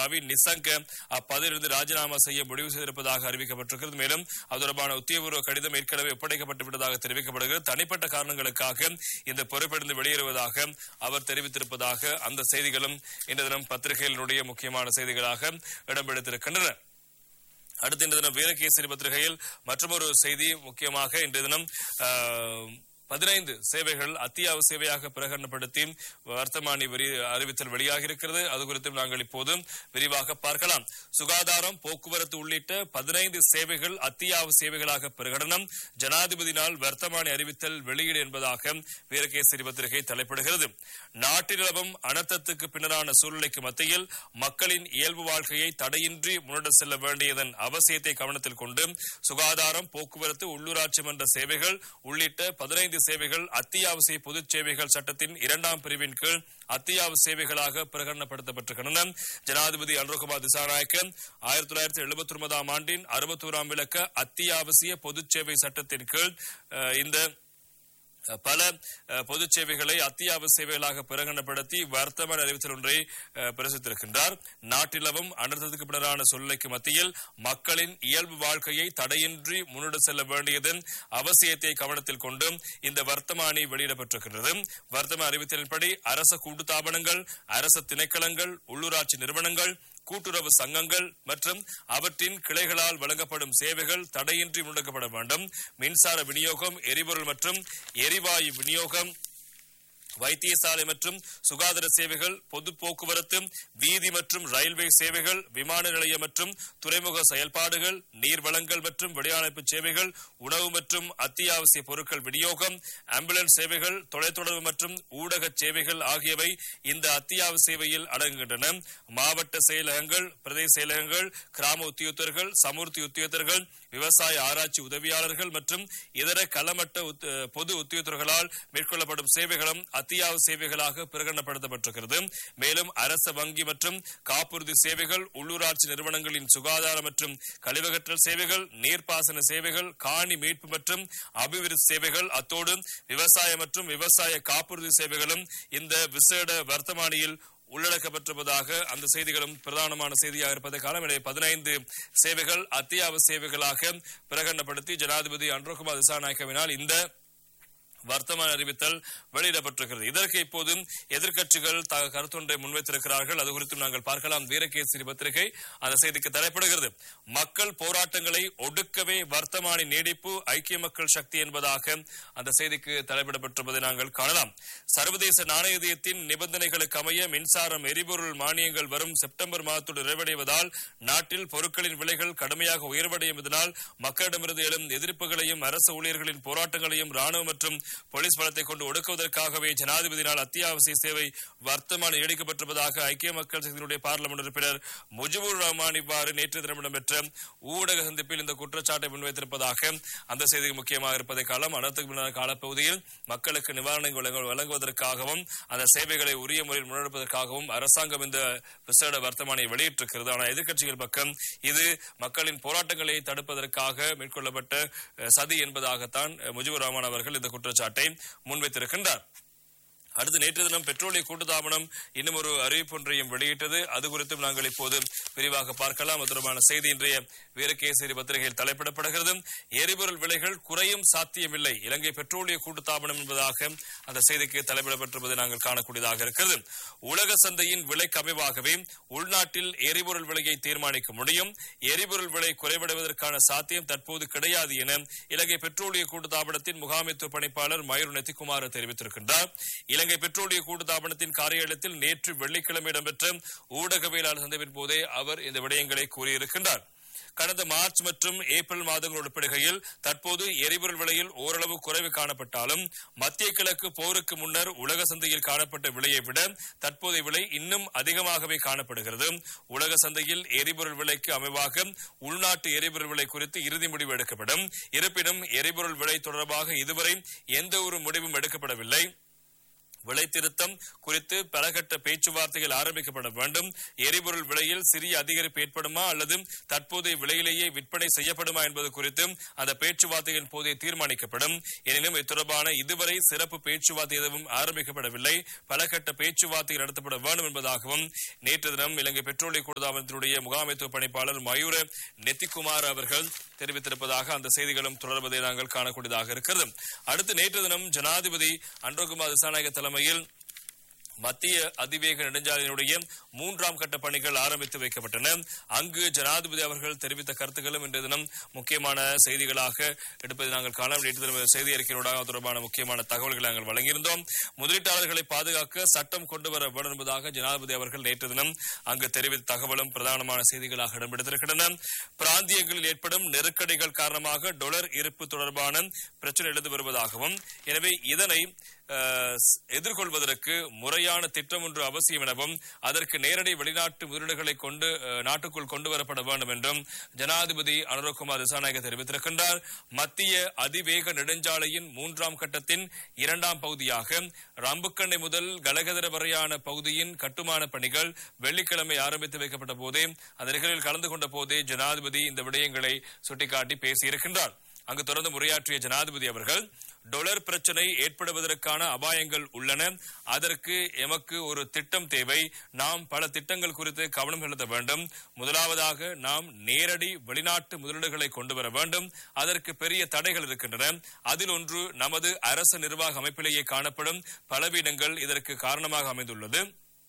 ரவி நிசங்க அப்பதவியிலிருந்து ராஜினாமா செய்ய முடிவு செய்திருப்பதாக அறிவிக்கப்பட்டிருக்கிறது மேலும் அது தொடர்பான உத்தியபூர்வ கடிதம் ஏற்கனவே ஒப்படைக்கப்பட்டு விட்டதாக தெரிவிக்கப்படுகிறது தனிப்பட்ட காரணங்களுக்காக இந்த பொறுப்பிலிருந்து வெளியேறுவதாக அவர் தெரிவித்திருப்பதாக அந்த செய்திகளும் இன்று தினம் பத்திரிகைகளினுடைய முக்கியமான செய்திகளாக இடம்பெடுத்திருக்கின்றன அடுத்த இன்று தினம் வீரகேசரி பத்திரிகையில் மற்றொரு செய்தி முக்கியமாக இன்று தினம் ஆஹ், பதினைந்து சேவைகள் அத்தியாவசிய சேவையாக பிரகடனப்படுத்தி வர்த்தமானி வரி அறிவித்தல் வெளியாகி இருக்கிறது அது குறித்தும் நாங்கள் இப்போது விரிவாக பார்க்கலாம் சுகாதாரம் போக்குவரத்து உள்ளிட்ட பதினைந்து சேவைகள் அத்தியாவசிய சேவைகளாக பிரகடனம் ஜனாதிபதியினால் வர்த்தமானி அறிவித்தல் வெளியீடு என்பதாக வீரகேசரி பத்திரிகை தலைப்பிடுகிறது நாட்டில் நிலவும் அனர்த்தத்துக்கு பின்னரான சூழ்நிலைக்கு மத்தியில் மக்களின் இயல்பு வாழ்க்கையை தடையின்றி முன்னெடு செல்ல வேண்டியதன் அவசியத்தை கவனத்தில் கொண்டு சுகாதாரம் போக்குவரத்து உள்ளூராட்சி மன்ற சேவைகள் உள்ளிட்ட பதினைந்து சேவைகள் அத்தியாவசிய பொதுச் சேவைகள் சட்டத்தின் இரண்டாம் பிரிவின் கீழ் அத்தியாவசிய சேவைகளாக பிரகடனப்படுத்தப்பட்டிருக்கின்றன ஜனாதிபதி அனுரகுமார் திசாநாயக்க ஆயிரத்தி தொள்ளாயிரத்தி எழுபத்தி ஒன்பதாம் ஆண்டின் அறுபத்தோராம் விளக்க அத்தியாவசிய பொதுச் சேவை சட்டத்தின் கீழ் அஹ், இந்த பல அஹ், பொதுச் சேவைகளை அத்தியாவசிய சேவைகளாக பிரகடனப்படுத்தி வர்த்தமான அறிவித்தல் ஒன்றை அஹ், பிரசுரித்திருக்கின்றார் நாட்டிலவும் அனர்த்தத்துக்கு பின்னரான சூழ்நிலைக்கு மத்தியில் மக்களின் இயல்பு வாழ்க்கையை தடையின்றி முன்னெடு செல்ல வேண்டியதன் அவசியத்தை கவனத்தில் கொண்டு இந்த வர்த்தமானி வெளியிடப்பட்டிருக்கின்றது வர்த்தம அறிவித்தலின்படி அரச கூட்டுத்தாபனங்கள் அரச திணைக்களங்கள் உள்ளூராட்சி நிறுவனங்கள் கூட்டுறவு சங்கங்கள் மற்றும் அவற்றின் கிளைகளால் வழங்கப்படும் சேவைகள் தடையின்றி முன்னெடுக்கப்பட வேண்டும் மின்சார விநியோகம் எரிபொருள் மற்றும் எரிவாயு விநியோகம் வைத்தியசாலை மற்றும் சுகாதார சேவைகள் பொது போக்குவரத்து வீதி மற்றும் ரயில்வே சேவைகள் விமான நிலைய மற்றும் துறைமுக செயல்பாடுகள் நீர் வளங்கள் மற்றும் வெளியனுப்பு சேவைகள் உணவு மற்றும் அத்தியாவசிய பொருட்கள் விநியோகம் ஆம்புலன்ஸ் சேவைகள் தொலைத்தொடர்பு மற்றும் ஊடக சேவைகள் ஆகியவை இந்த அத்தியாவசிய சேவையில் அடங்குகின்றன மாவட்ட செயலகங்கள் பிரதேச செயலகங்கள் கிராம உத்தியோகத்தர்கள் சமூர்த்தி உத்தியோகத்தர்கள் விவசாய ஆராய்ச்சி உதவியாளர்கள் மற்றும் இதர களமட்ட உத்- பொது உத்தியோகத்தர்களால் மேற்கொள்ளப்படும் சேவைகளும் அத்தியாவசிய சேவைகளாக பிரகடனப்படுத்தப்பட்டிருக்கிறது மேலும் அரச வங்கி மற்றும் காப்புறுதி சேவைகள் உள்ளூராட்சி நிறுவனங்களின் சுகாதார மற்றும் கழிவகற்றல் சேவைகள் நீர்ப்பாசன சேவைகள் காணி மீட்பு மற்றும் அபிவிருத்தி சேவைகள் அத்தோடு விவசாய மற்றும் விவசாய காப்புறுதி சேவைகளும் இந்த விசேட வர்த்தமானியில் உள்ளடக்கப்பட்டிருப்பதாக அந்த செய்திகளும் பிரதானமான செய்தியாக இருப்பதை காலம் எனவே பதினைந்து சேவைகள் அத்தியாவசிய சேவைகளாக பிரகடனப்படுத்தி ஜனாதிபதி அன்ரோகுமார் திசாநாயக்கவினால் இந்த வர்த்தமான அறிவித்தல் வெளியிடப்பட்டிருக்கிறது இதற்கு இப்போது எதிர்க்கட்சிகள் த- கருத்தொன்றை முன்வைத்திருக்கிறார்கள் அது குறித்தும் நாங்கள் பார்க்கலாம் வீரகேசரி பத்திரிகை அந்த செய்திக்கு தலைப்படுகிறது மக்கள் போராட்டங்களை ஒடுக்கவே வர்த்தமானி நீடிப்பு ஐக்கிய மக்கள் சக்தி என்பதாக அந்த செய்திக்கு தலைப்பிடப்பட்டிருப்பதை நாங்கள் காணலாம் சர்வதேச நாணயத்தின் நிபந்தனைகளுக்கு அமைய மின்சாரம் எரிபொருள் மானியங்கள் வரும் செப்டம்பர் மாதத்தோடு நிறைவடைவதால் நாட்டில் பொருட்களின் விலைகள் கடுமையாக உயர்வடையும் இதனால் மக்களிடமிருந்து எழும் எதிர்ப்புகளையும் அரசு ஊழியர்களின் போராட்டங்களையும் ராணுவ மற்றும் போலீஸ் பலத்தை கொண்டு ஒடுக்குவதற்காகவே ஜனாதிபதியினால் அத்தியாவசிய சேவை வர்த்தமானி நீடிக்கப்பட்டிருப்பதாக ஐக்கிய மக்கள் சக்தியினுடைய பார்லமெண்ட் உறுப்பினர் முஜிபுர் ரஹ்மான் இவ்வாறு நேற்று தினம் இடம்பெற்ற ஊடக சந்திப்பில் இந்த குற்றச்சாட்டை முன்வைத்திருப்பதாக அந்த செய்தி முக்கியமாக இருப்பதை காலம் அனர்த்தக்கு பின்னர் காலப்பகுதியில் மக்களுக்கு நிவாரணங்கள் வழங்க- வழங்குவதற்காகவும் அந்த சேவைகளை உரிய முறையில் முன்னெடுப்பதற்காகவும் அரசாங்கம் இந்த விசேட வர்த்தமானியை வெளியிட்டிருக்கிறது ஆனால் எதிர்க்கட்சிகள் பக்கம் இது மக்களின் போராட்டங்களை தடுப்பதற்காக மேற்கொள்ளப்பட்ட அஹ், சதி என்பதாகத்தான் அஹ், முஜிபுர் ரஹ்மான் அவர்கள் இந்த குற்றச்சாட்டை முன்வைத்திருக்கின்றார் அடுத்து நேற்று தினம் பெட்ரோலிய கூட்டுத்தாபனம் இன்னும் ஒரு அறிவிப்பு ஒன்றையும் வெளியிட்டது அது குறித்தும் நாங்கள் இப்போது விரிவாக பார்க்கலாம் அது தொடர்பான செய்தி இன்றைய வீரகேசரி பத்திரிகையில் தலைப்பிடப்படுகிறது எரிபொருள் விலைகள் குறையும் சாத்தியமில்லை இலங்கை பெட்ரோலிய கூட்டுத்தாபனம் என்பதாக அந்த செய்திக்கு தலைப்பிடப்பட்டிருப்பதை நாங்கள் காணக்கூடியதாக இருக்கிறது உலக சந்தையின் விலைக்கு அமைவாகவே உள்நாட்டில் எரிபொருள் விலையை தீர்மானிக்க முடியும் எரிபொருள் விலை குறைவடைவதற்கான சாத்தியம் தற்போது கிடையாது என இலங்கை பெட்ரோலிய கூட்டுத்தாபனத்தின் முகாமைத்துவ பணிப்பாளர் மயூர் நெத்திக்குமார் தெரிவித்திருக்கின்றார் இலங்கை பெட்ரோலிய கூட்டுத்தாபனத்தின் காரியாலயத்தில் நேற்று வெள்ளிக்கிழமை இடம்பெற்ற ஊடகவியலாளர் சந்திப்பின் போதே அவர் இந்த விடயங்களை கூறியிருக்கின்றார் கடந்த மார்ச் மற்றும் ஏப்ரல் மாதங்களோடு ஒப்பிடுகையில் தற்போது எரிபொருள் விலையில் ஓரளவு குறைவு காணப்பட்டாலும் மத்திய கிழக்கு போருக்கு முன்னர் உலக சந்தையில் காணப்பட்ட விலையை விட தற்போதைய விலை இன்னும் அதிகமாகவே காணப்படுகிறது உலக சந்தையில் எரிபொருள் விலைக்கு அமைவாக உள்நாட்டு எரிபொருள் விலை குறித்து இறுதி முடிவு எடுக்கப்படும் இருப்பினும் எரிபொருள் விலை தொடர்பாக இதுவரை எந்த ஒரு முடிவும் எடுக்கப்படவில்லை விலை திருத்தம் குறித்து பலகட்ட பேச்சுவார்த்தைகள் ஆரம்பிக்கப்பட வேண்டும் எரிபொருள் விலையில் சிறிய அதிகரிப்பு ஏற்படுமா அல்லது தற்போதைய விலையிலேயே விற்பனை செய்யப்படுமா என்பது குறித்து அந்த பேச்சுவார்த்தையின் போதே தீர்மானிக்கப்படும் எனினும் இது தொடர்பான இதுவரை சிறப்பு பேச்சுவார்த்தை எதுவும் ஆரம்பிக்கப்படவில்லை பலகட்ட பேச்சுவார்த்தை நடத்தப்பட வேண்டும் என்பதாகவும் நேற்று தினம் இலங்கை பெட்ரோலிய கூடுதாமத்தினுடைய முகாமைத்துவ பணிப்பாளர் மயூர நெத்திக்குமார் அவர்கள் தெரிவித்திருப்பதாக அந்த செய்திகளும் தொடர்வதை நாங்கள் காணக்கூடியதாக இருக்கிறது அடுத்து நேற்று தினம் ஜனாதிபதி அன்றகுமார் திசாநாயக தலைமையில் மத்திய அதிவேக நெடுஞ்சாலையினுடைய மூன்றாம் கட்ட பணிகள் ஆரம்பித்து வைக்கப்பட்டன அங்கு ஜனாதிபதி அவர்கள் தெரிவித்த கருத்துக்களும் இன்றைய தினம் முக்கியமான செய்திகளாக எடுப்பதை நாங்கள் காணலாம் நேற்று தினம் செய்தி அறிக்கையோடாக தொடர்பான முக்கியமான தகவல்களை நாங்கள் வழங்கியிருந்தோம் முதலீட்டாளர்களை பாதுகாக்க சட்டம் கொண்டு வர வேண்டும் என்பதாக ஜனாதிபதி அவர்கள் நேற்று தினம் அங்கு தெரிவித்த தகவலும் பிரதானமான செய்திகளாக இடம்பெடுத்திருக்கின்றன பிராந்தியங்களில் ஏற்படும் நெருக்கடிகள் காரணமாக டொலர் இருப்பு தொடர்பான பிரச்சனை எழுந்து வருவதாகவும் எனவே இதனை அஹ், எதிர்கொள்வதற்கு முறையான திட்டம் ஒன்று அவசியம் எனவும் அதற்கு நேரடி வெளிநாட்டு முதலீடுகளை கொண்டு அஹ், நாட்டுக்குள் கொண்டு வரப்பட வேண்டும் என்றும் ஜனாதிபதி அனுரகுமார் திசாநாயக தெரிவித்திருக்கின்றார் மத்திய அதிவேக நெடுஞ்சாலையின் மூன்றாம் கட்டத்தின் இரண்டாம் பகுதியாக ரம்புக்கண்ணை முதல் கலகதர வரையான பகுதியின் கட்டுமான பணிகள் வெள்ளிக்கிழமை ஆரம்பித்து வைக்கப்பட்ட போதே அந்த நிகழ்வில் கலந்து கொண்ட போதே ஜனாதிபதி இந்த விடயங்களை சுட்டிக்காட்டி பேசியிருக்கின்றார் அங்கு தொடர்ந்து உரையாற்றிய ஜனாதிபதி அவர்கள் டொலர் பிரச்சனை ஏற்படுவதற்கான அபாயங்கள் உள்ளன அதற்கு எமக்கு ஒரு திட்டம் தேவை நாம் பல திட்டங்கள் குறித்து கவனம் செலுத்த வேண்டும் முதலாவதாக நாம் நேரடி வெளிநாட்டு முதலீடுகளை கொண்டு வர வேண்டும் அதற்கு பெரிய தடைகள் இருக்கின்றன அதில் ஒன்று நமது அரசு நிர்வாக அமைப்பிலேயே காணப்படும் பலவீனங்கள் இதற்கு காரணமாக அமைந்துள்ளது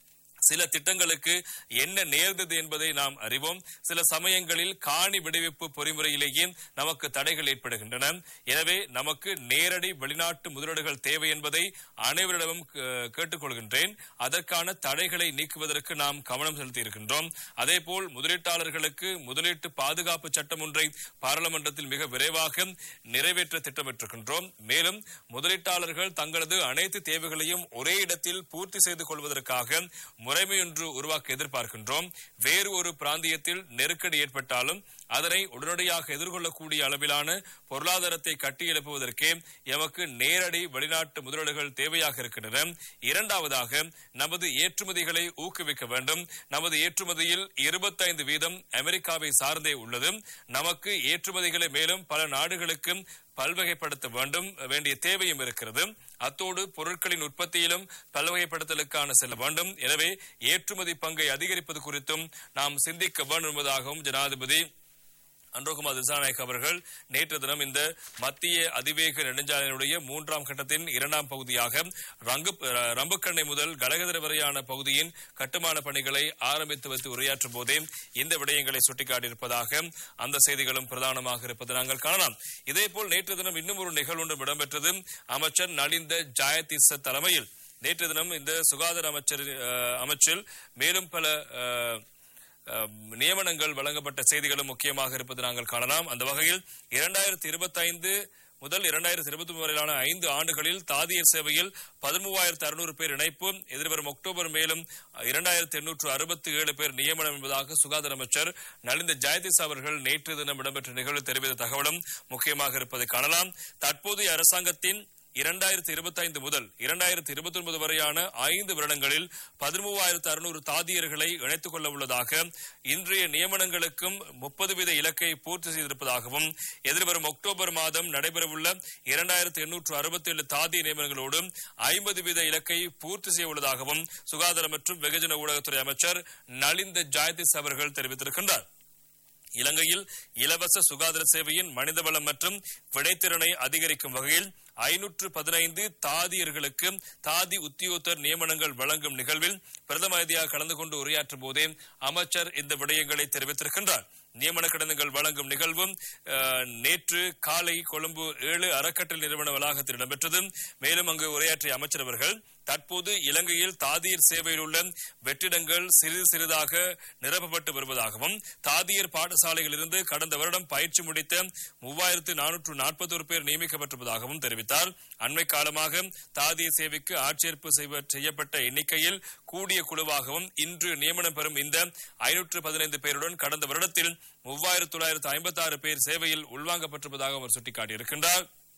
சில திட்டங்களுக்கு என்ன நேர்ந்தது என்பதை நாம் அறிவோம் சில சமயங்களில் காணி விடுவிப்பு பொறிமுறையிலேயே நமக்கு தடைகள் ஏற்படுகின்றன எனவே நமக்கு நேரடி வெளிநாட்டு முதலீடுகள் தேவை என்பதை அனைவரிடமும் கே- கேட்டுக்கொள்கின்றேன் அதற்கான தடைகளை நீக்குவதற்கு நாம் கவனம் செலுத்தி இருக்கின்றோம் அதேபோல் முதலீட்டாளர்களுக்கு முதலீட்டு பாதுகாப்பு சட்டம் ஒன்றை பாராளுமன்றத்தில் மிக விரைவாக நிறைவேற்ற திட்டமிட்டிருக்கின்றோம் மேலும் முதலீட்டாளர்கள் தங்களது அனைத்து தேவைகளையும் ஒரே இடத்தில் பூர்த்தி செய்து கொள்வதற்காக முறைமையொன்று உருவாக்க எதிர்பார்க்கின்றோம் வேறு ஒரு பிராந்தியத்தில் நெருக்கடி ஏற்பட்டாலும் அதனை உடனடியாக எதிர்கொள்ளக்கூடிய அளவிலான பொருளாதாரத்தை கட்டியெழுப்புவதற்கே எமக்கு நேரடி வெளிநாட்டு முதலீடுகள் தேவையாக இருக்கின்றன இரண்டாவதாக நமது ஏற்றுமதிகளை ஊக்குவிக்க வேண்டும் நமது ஏற்றுமதியில் இருபத்தைந்து வீதம் அமெரிக்காவை சார்ந்தே உள்ளது நமக்கு ஏற்றுமதிகளை மேலும் பல நாடுகளுக்கு பல்வகைப்படுத்த வேண்டும் வேண்டிய தேவையும் இருக்கிறது அத்தோடு பொருட்களின் உற்பத்தியிலும் பல்வகைப்படுத்தலுக்கான செல்ல வேண்டும் எனவே ஏற்றுமதி பங்கை அதிகரிப்பது குறித்தும் நாம் சிந்திக்க வேண்டும் என்பதாகவும் ஜனாதிபதி அன்றோகுமார் திசாநாயக் அவர்கள் நேற்று தினம் இந்த மத்திய அதிவேக நெடுஞ்சாலையினுடைய மூன்றாம் கட்டத்தின் இரண்டாம் பகுதியாக ரங்கு அஹ், ரம்புக்கண்ணை முதல் கலகதர வரையான பகுதியின் கட்டுமான பணிகளை ஆரம்பித்து வைத்து உரையாற்றும் போதே இந்த விடயங்களை சுட்டிக்காட்டியிருப்பதாக அந்த செய்திகளும் பிரதானமாக இருப்பதை நாங்கள் காணலாம் இதேபோல் நேற்று தினம் இன்னும் ஒரு நிகழ்வு ஒன்றும் இடம்பெற்றது அமைச்சர் நலிந்த ஜாயதிச தலைமையில் நேற்று தினம் இந்த சுகாதார அமைச்சர் அஹ், அமைச்சில் மேலும் பல அஹ், அஹ், நியமனங்கள் வழங்கப்பட்ட செய்திகளும் முக்கியமாக இருப்பது நாங்கள் காணலாம் அந்த வகையில் இரண்டாயிரத்தி இருபத்தி ஐந்து முதல் இரண்டாயிரத்தி இருபத்தி வரையிலான ஐந்து ஆண்டுகளில் தாதியர் சேவையில் பதிமூவாயிரத்து அறுநூறு பேர் இணைப்பு எதிர்வரும் அக்டோபர் மேலும் இரண்டாயிரத்தி எண்ணூற்று அறுபத்தி ஏழு பேர் நியமனம் என்பதாக சுகாதார அமைச்சர் நலிந்த ஜெயதிஸ் அவர்கள் நேற்று தினம் இடம்பெற்ற நிகழ்வில் தெரிவித்த தகவலும் முக்கியமாக இருப்பதை காணலாம் தற்போதைய அரசாங்கத்தின் இரண்டாயிரத்தி இருபத்தி ஐந்து முதல் இரண்டாயிரத்தி இருபத்தி ஒன்பது வரையான ஐந்து வருடங்களில் பதிமூவாயிரத்து அறுநூறு தாதியர்களை இணைத்துக் கொள்ள உள்ளதாக இன்றைய நியமனங்களுக்கும் முப்பது வீத இலக்கை பூர்த்தி செய்திருப்பதாகவும் எதிர்வரும் அக்டோபர் மாதம் நடைபெறவுள்ள இரண்டாயிரத்து எண்ணூற்று அறுபத்தி ஏழு தாதிய நியமனங்களோடு ஐம்பது வீத இலக்கை பூர்த்தி செய்ய உள்ளதாகவும் சுகாதார மற்றும் வெகுஜன ஊடகத்துறை அமைச்சர் நலிந்த ஜாயதிஸ் அவர்கள் தெரிவித்திருக்கின்றார் இலங்கையில் இலவச சுகாதார சேவையின் மனிதவளம் மற்றும் விடைத்திறனை அதிகரிக்கும் வகையில் ஐநூற்று பதினைந்து தாதியர்களுக்கு தாதி உத்தியோகத்தர் நியமனங்கள் வழங்கும் நிகழ்வில் பிரதம அதிதியாக கலந்து கொண்டு உரையாற்றும் போதே அமைச்சர் இந்த விடயங்களை தெரிவித்திருக்கின்றார் நியமன கடிதங்கள் வழங்கும் நிகழ்வும் அஹ், நேற்று காலை கொழும்பு ஏழு அறக்கட்டளை நிறுவன வளாகத்தில் இடம்பெற்றது மேலும் அங்கு உரையாற்றிய அமைச்சர் அவர்கள் தற்போது இலங்கையில் தாதியர் சேவையில் உள்ள வெற்றிடங்கள் சிறிது சிறிதாக நிரப்பப்பட்டு வருவதாகவும் தாதியர் பாடசாலைகளிலிருந்து கடந்த வருடம் பயிற்சி முடித்த மூவாயிரத்து நானூற்று நாற்பத்தோரு பேர் நியமிக்கப்பட்டிருப்பதாகவும் தெரிவித்தார் அண்மை காலமாக தாதிய சேவைக்கு ஆட்சேர்ப்பு செய்வ- செய்யப்பட்ட எண்ணிக்கையில் கூடிய குழுவாகவும் இன்று நியமனம் பெறும் இந்த ஐநூற்று பதினைந்து பேருடன் கடந்த வருடத்தில் மூவாயிரத்து தொள்ளாயிரத்து ஐம்பத்தி ஆறு பேர் சேவையில் உள்வாங்கப்பட்டிருப்பதாக அவர் சுட்டிக்காட்டியிருக்கின்றார்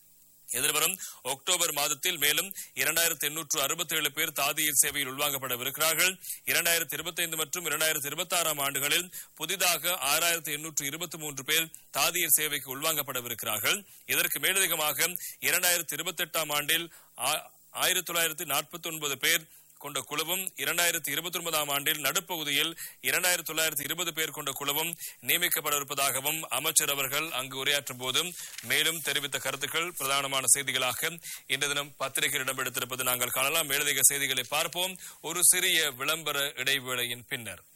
எதிர்வரும் அக்டோபர் மாதத்தில் மேலும் இரண்டாயிரத்தி எண்ணூற்று அறுபத்தி ஏழு பேர் தாதியர் சேவையில் உள்வாங்கப்படவிருக்கிறார்கள் இரண்டாயிரத்தி இருபத்தி ஐந்து மற்றும் இரண்டாயிரத்தி இருபத்தி ஆறாம் ஆண்டுகளில் புதிதாக ஆறாயிரத்தி எண்ணூற்று இருபத்தி மூன்று பேர் தாதியர் சேவைக்கு உள்வாங்கப்படவிருக்கிறார்கள் இதற்கு மேலதிகமாக இரண்டாயிரத்தி இருபத்தி எட்டாம் ஆண்டில் ஆயிரத்தி தொள்ளாயிரத்தி நாற்பத்தி ஒன்பது பேர் கொண்ட குழுவும் இரண்டாயிரத்தி இருபத்தி ஒன்பதாம் ஆண்டில் நடுப்பகுதியில் இரண்டாயிரத்தி தொள்ளாயிரத்தி இருபது பேர் கொண்ட குழுவும் நியமிக்கப்பட இருப்பதாகவும் அமைச்சர் அவர்கள் அங்கு உரையாற்றும் போதும் மேலும் தெரிவித்த கருத்துக்கள் பிரதானமான செய்திகளாக இன்று தினம் பத்திரிகையில் இடம்பெடுத்திருப்பது நாங்கள் காணலாம் மேலதிக செய்திகளை பார்ப்போம் ஒரு சிறிய விளம்பர இடைவேளையின் பின்னர்